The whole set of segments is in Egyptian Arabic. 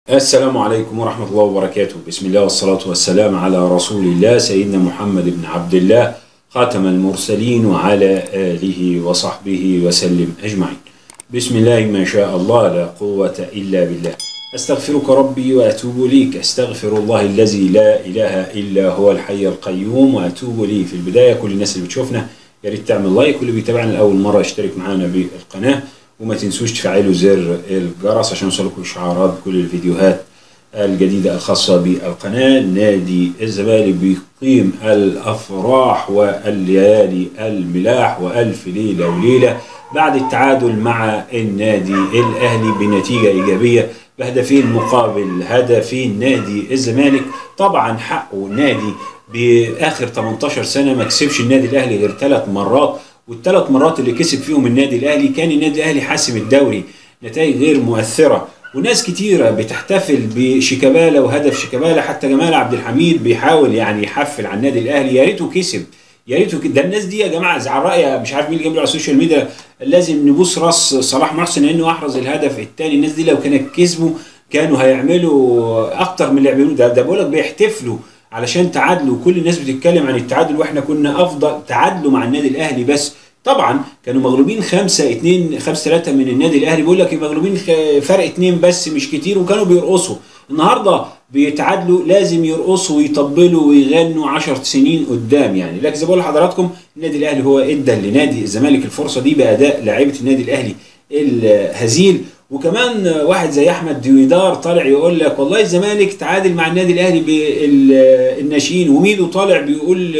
السلام عليكم ورحمة الله وبركاته بسم الله والصلاة والسلام على رسول الله سيدنا محمد بن عبد الله خاتم المرسلين وعلى آله وصحبه وسلم أجمعين بسم الله ما شاء الله لا قوة إلا بالله أستغفرك ربي وأتوب إليك أستغفر الله الذي لا إله إلا هو الحي القيوم وأتوب إليه في البداية كل الناس اللي بتشوفنا يا ريت تعمل لايك واللي بيتابعنا لأول مرة يشترك معانا بالقناة وما تنسوش تفعلوا زر الجرس عشان يوصلكم اشعارات بكل الفيديوهات الجديدة الخاصة بالقناة نادي الزمالك بيقيم الأفراح والليالي الملاح وألف ليلة وليلة بعد التعادل مع النادي الأهلي بنتيجة إيجابية بهدفين مقابل هدفين نادي الزمالك طبعا حقه النادي بآخر 18 سنة ما كسبش النادي الأهلي غير ثلاث مرات والثلاث مرات اللي كسب فيهم النادي الاهلي كان النادي الاهلي حاسم الدوري نتائج غير مؤثره وناس كتيره بتحتفل بشيكابالا وهدف شيكابالا حتى جمال عبد الحميد بيحاول يعني يحفل على النادي الاهلي يا ريته كسب يا ريته كده ده الناس دي يا جماعه على راي مش عارف مين اللي جاب على السوشيال ميديا لازم نبوس راس صلاح محسن لانه احرز الهدف الثاني الناس دي لو كانت كسبوا كانوا هيعملوا اكتر من اللي يعملوه ده ده بقول لك بيحتفلوا علشان تعادلوا كل الناس بتتكلم عن التعادل واحنا كنا افضل تعادلوا مع النادي الاهلي بس طبعا كانوا مغلوبين 5 2 5 3 من النادي الاهلي بيقول لك مغلوبين فرق اثنين بس مش كتير وكانوا بيرقصوا النهارده بيتعادلوا لازم يرقصوا ويطبلوا ويغنوا 10 سنين قدام يعني لكن زي ما بقول لحضراتكم النادي الاهلي هو ادى لنادي الزمالك الفرصه دي باداء لاعيبه النادي الاهلي الهزيل وكمان واحد زي احمد دويدار طالع يقول لك والله الزمالك تعادل مع النادي الاهلي بالناشئين وميدو طالع بيقول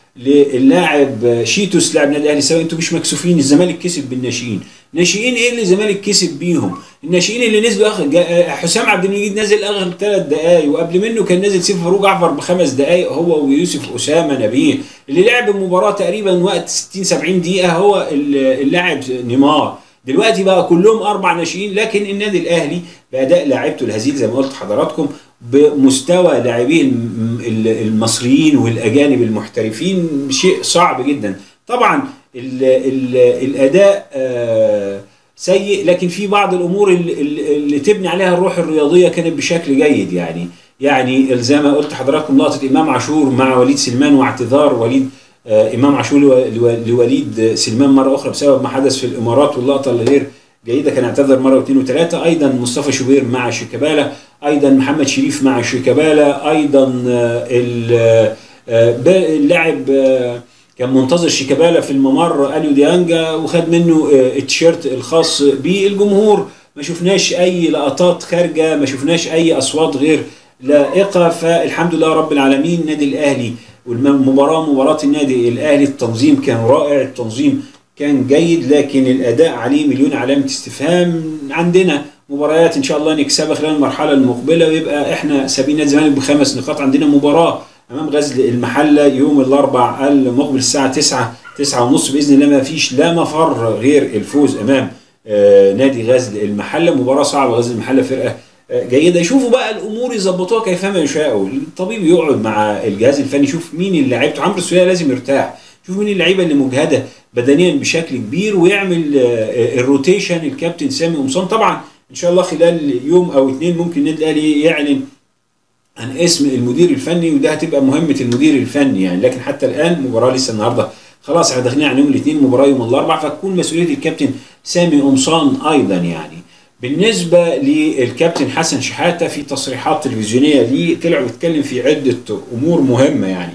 للاعب شيتوس لاعب النادي الاهلي سواء انتوا مش مكسوفين الزمالك كسب بالناشئين ناشئين ايه اللي الزمالك كسب بيهم الناشئين اللي نزلوا اخر حسام عبد المجيد نزل اخر ثلاث دقائق وقبل منه كان نازل سيف فاروق جعفر بخمس دقائق هو ويوسف اسامه نبيه اللي لعب المباراه تقريبا وقت 60 70 دقيقه هو اللاعب نيمار دلوقتي بقى كلهم اربع ناشئين لكن النادي الاهلي باداء لاعيبته الهزيل زي ما قلت حضراتكم بمستوى لاعبيه المصريين والاجانب المحترفين شيء صعب جدا طبعا ال ال الاداء سيء لكن في بعض الامور اللي تبني عليها الروح الرياضيه كانت بشكل جيد يعني يعني زي ما قلت حضراتكم لقطه امام عاشور مع وليد سلمان واعتذار وليد امام عاشور لوليد سلمان مره اخرى بسبب ما حدث في الامارات واللقطه الغير جيده كان اعتذر مره واثنين وثلاثه ايضا مصطفى شوبير مع شيكابالا ايضا محمد شريف مع شيكابالا ايضا اللاعب كان منتظر شيكابالا في الممر اليو ديانجا وخد منه التيشيرت الخاص بالجمهور ما شفناش اي لقطات خارجه ما شفناش اي اصوات غير لائقه فالحمد لله رب العالمين النادي الاهلي والمباراه مباراه النادي الاهلي التنظيم كان رائع التنظيم كان جيد لكن الاداء عليه مليون علامه استفهام عندنا مباريات ان شاء الله نكسبها خلال المرحله المقبله ويبقى احنا سابقين نادي الزمالك بخمس نقاط عندنا مباراه امام غزل المحله يوم الاربع المقبل الساعه 9 9 ونص باذن الله ما فيش لا مفر غير الفوز امام آه نادي غزل المحله مباراه صعبه غزل المحله فرقه آه جيده يشوفوا بقى الامور يظبطوها كيفما يشاءوا الطبيب يقعد مع الجهاز الفني يشوف مين اللي لعيبته عمرو السوليه لازم يرتاح شوف مين اللعيبه اللي مجهده بدنيا بشكل كبير ويعمل آه الروتيشن الكابتن سامي قمصان طبعا ان شاء الله خلال يوم او اثنين ممكن النادي الاهلي يعلن عن اسم المدير الفني وده هتبقى مهمه المدير الفني يعني لكن حتى الان مباراه لسه النهارده خلاص احنا داخلين على يوم الاثنين مباراه يوم الاربعاء فتكون مسؤوليه الكابتن سامي قمصان ايضا يعني بالنسبه للكابتن حسن شحاته في تصريحات تلفزيونيه ليه طلع واتكلم في عده امور مهمه يعني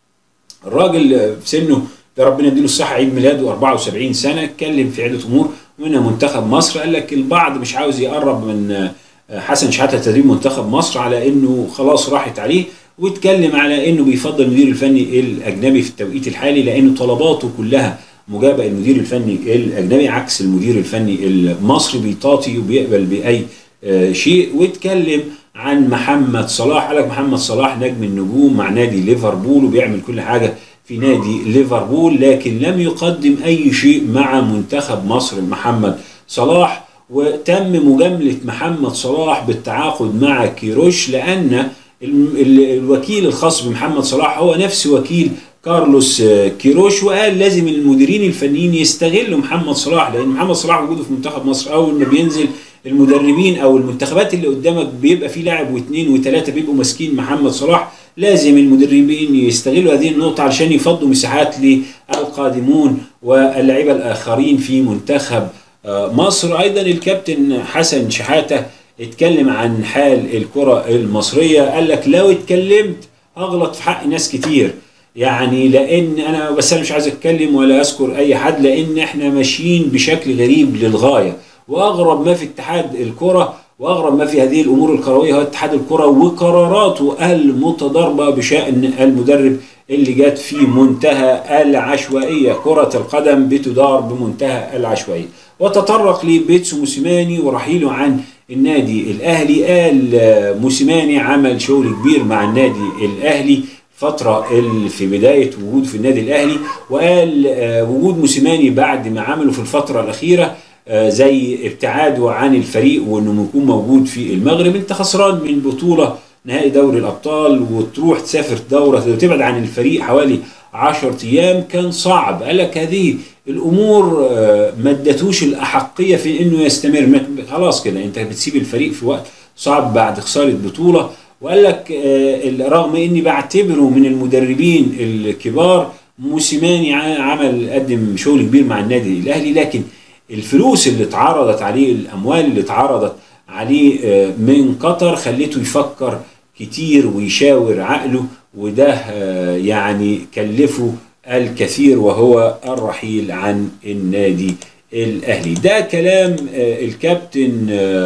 الراجل في سنه ده ربنا يديله الصحه عيد ميلاده 74 سنه اتكلم في عده امور منها منتخب مصر قال لك البعض مش عاوز يقرب من حسن شحاته تدريب منتخب مصر على انه خلاص راحت عليه واتكلم على انه بيفضل المدير الفني الاجنبي في التوقيت الحالي لانه طلباته كلها مجابه المدير الفني الاجنبي عكس المدير الفني المصري بيطاطي وبيقبل باي شيء واتكلم عن محمد صلاح قال لك محمد صلاح نجم النجوم مع نادي ليفربول وبيعمل كل حاجه في نادي ليفربول لكن لم يقدم اي شيء مع منتخب مصر محمد صلاح وتم مجامله محمد صلاح بالتعاقد مع كيروش لان الوكيل الخاص بمحمد صلاح هو نفس وكيل كارلوس كيروش وقال لازم المديرين الفنيين يستغلوا محمد صلاح لان محمد صلاح وجوده في منتخب مصر اول ما بينزل المدربين او المنتخبات اللي قدامك بيبقى في لاعب واثنين وثلاثه بيبقوا ماسكين محمد صلاح لازم المدربين يستغلوا هذه النقطه علشان يفضوا مساحات للقادمون واللاعيبه الاخرين في منتخب آه، مصر ايضا الكابتن حسن شحاته اتكلم عن حال الكره المصريه قال لك لو اتكلمت هغلط في حق ناس كتير يعني لان انا بس انا مش عايز اتكلم ولا اذكر اي حد لان احنا ماشيين بشكل غريب للغايه واغرب ما في اتحاد الكره واغرب ما في هذه الامور الكرويه هو اتحاد الكره وقراراته المتضاربه بشان المدرب اللي جت في منتهى العشوائيه كره القدم بتدار بمنتهى العشوائيه وتطرق لبيتسو موسيماني ورحيله عن النادي الاهلي قال موسيماني عمل شغل كبير مع النادي الاهلي فترة في بداية وجود في النادي الأهلي وقال وجود موسيماني بعد ما عمله في الفترة الأخيرة زي ابتعاده عن الفريق وانه يكون موجود في المغرب انت خسران من بطولة نهائي دوري الأبطال وتروح تسافر دورة وتبعد عن الفريق حوالي 10 أيام كان صعب قال لك هذه الأمور ما ادتوش الأحقية في إنه يستمر خلاص كده أنت بتسيب الفريق في وقت صعب بعد خسارة بطولة وقال لك رغم اني بعتبره من المدربين الكبار موسيماني عمل قدم شغل كبير مع النادي الاهلي لكن الفلوس اللي اتعرضت عليه الاموال اللي اتعرضت عليه من قطر خليته يفكر كتير ويشاور عقله وده يعني كلفه الكثير وهو الرحيل عن النادي الاهلي ده كلام الكابتن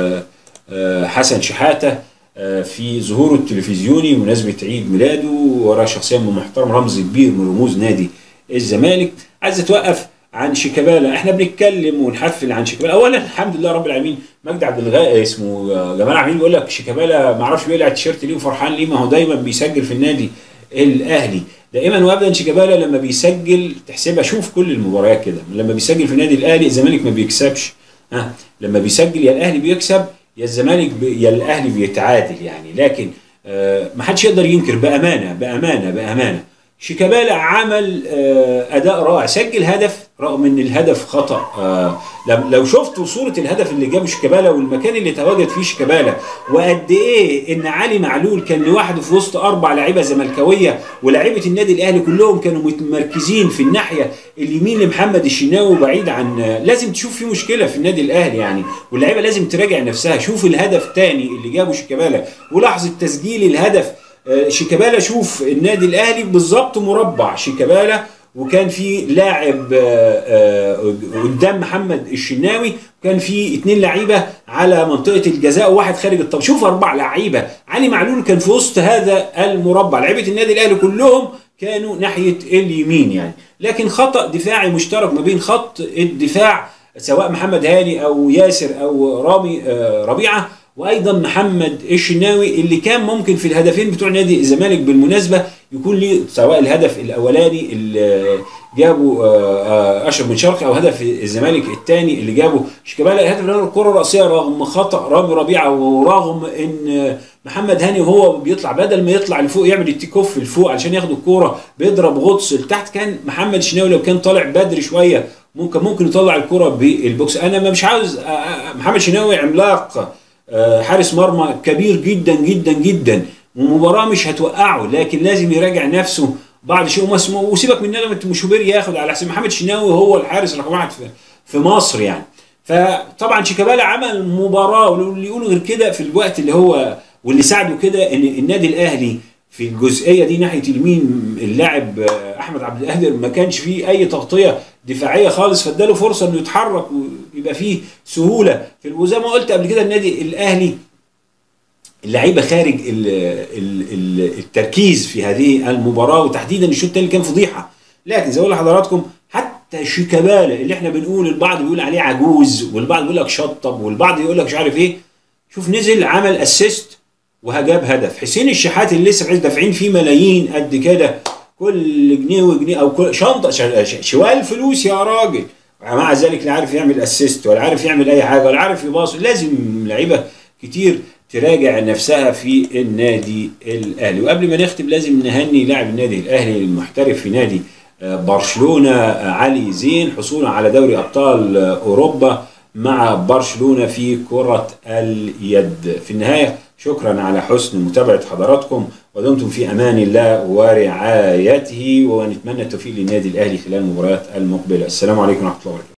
حسن شحاته في ظهوره التلفزيوني بمناسبة عيد ميلاده وراه شخصية محترم رمز كبير من رموز نادي الزمالك عايز اتوقف عن شيكابالا احنا بنتكلم ونحفل عن شيكابالا اولا الحمد لله رب العالمين مجدي عبد الغاء اسمه جمال عميل بيقول لك شيكابالا ما اعرفش بيقلع التيشيرت ليه وفرحان ليه ما هو دايما بيسجل في النادي الاهلي دائما وابدا شيكابالا لما بيسجل تحسبها شوف كل المباريات كده لما بيسجل في النادي الاهلي الزمالك ما بيكسبش ها لما بيسجل يا الاهلي بيكسب يا الزمالك يا الاهلي بيتعادل يعني لكن آه ما حدش يقدر ينكر بامانه بامانه بامانه شيكابالا عمل آه اداء رائع سجل هدف رغم ان الهدف خطا آه لو شفتوا صوره الهدف اللي جابه شيكابالا والمكان اللي تواجد فيه شيكابالا وقد ايه ان علي معلول كان لوحده في وسط اربع لعيبه زملكاويه ولاعيبه النادي الاهلي كلهم كانوا متمركزين في الناحيه اليمين لمحمد الشناوي بعيد عن لازم تشوف في مشكله في النادي الاهلي يعني واللعيبه لازم تراجع نفسها شوف الهدف تاني اللي جابه شيكابالا ولحظه تسجيل الهدف شيكابالا شوف النادي الاهلي بالظبط مربع شيكابالا وكان في لاعب قدام محمد الشناوي وكان في اثنين لعيبه على منطقه الجزاء وواحد خارج الطب شوف اربع لعيبه علي معلول كان في وسط هذا المربع لعيبه النادي الاهلي كلهم كانوا ناحيه اليمين يعني لكن خطا دفاعي مشترك ما بين خط الدفاع سواء محمد هاني او ياسر او رامي ربيعه وايضا محمد الشناوي اللي كان ممكن في الهدفين بتوع نادي الزمالك بالمناسبه يكون ليه سواء الهدف الاولاني اللي جابه اشرف بن شرقي او هدف الزمالك الثاني اللي جابه شيكابالا الهدف الاول الكره الراسيه رغم خطا رامي ربيعه ورغم ان محمد هاني وهو بيطلع بدل ما يطلع لفوق يعمل التيك اوف لفوق علشان ياخد الكوره بيضرب غطس لتحت كان محمد الشناوي لو كان طالع بدري شويه ممكن ممكن يطلع الكره بالبوكس انا مش عاوز محمد شناوي عملاق حارس مرمى كبير جدا جدا جدا ومباراه مش هتوقعه لكن لازم يراجع نفسه بعد شيء وسيبك من نغمه شوبير ياخد على حساب محمد شناوي هو الحارس رقم واحد في, في مصر يعني فطبعا شيكابالا عمل مباراه واللي يقولوا غير كده في الوقت اللي هو واللي ساعده كده ان النادي الاهلي في الجزئيه دي ناحيه اليمين اللاعب احمد عبد القادر ما كانش فيه اي تغطيه دفاعيه خالص فاداله فرصه انه يتحرك ويبقى فيه سهوله في وزي ما قلت قبل كده النادي الاهلي اللعيبه خارج ال ال ال التركيز في هذه المباراه وتحديدا الشوط الثاني كان فضيحه لكن زي ما لحضراتكم حتى شيكابالا اللي احنا بنقول البعض بيقول عليه عجوز والبعض بيقول لك شطب والبعض يقول لك مش عارف ايه شوف نزل عمل اسيست وجاب هدف حسين الشحات اللي لسه دافعين فيه ملايين قد كده كل جنيه وجنيه او كل شنطه شوال فلوس يا راجل مع ذلك لا عارف يعمل اسيست ولا عارف يعمل اي حاجه ولا عارف يباص لازم لعيبه كتير تراجع نفسها في النادي الاهلي وقبل ما نختم لازم نهني لاعب النادي الاهلي المحترف في نادي برشلونه علي زين حصولا على دوري ابطال اوروبا مع برشلونة في كرة اليد في النهاية شكرا على حسن متابعة حضراتكم ودمتم في أمان الله ورعايته ونتمنى التوفيق للنادي الأهلي خلال المباريات المقبلة السلام عليكم ورحمة الله وبركاته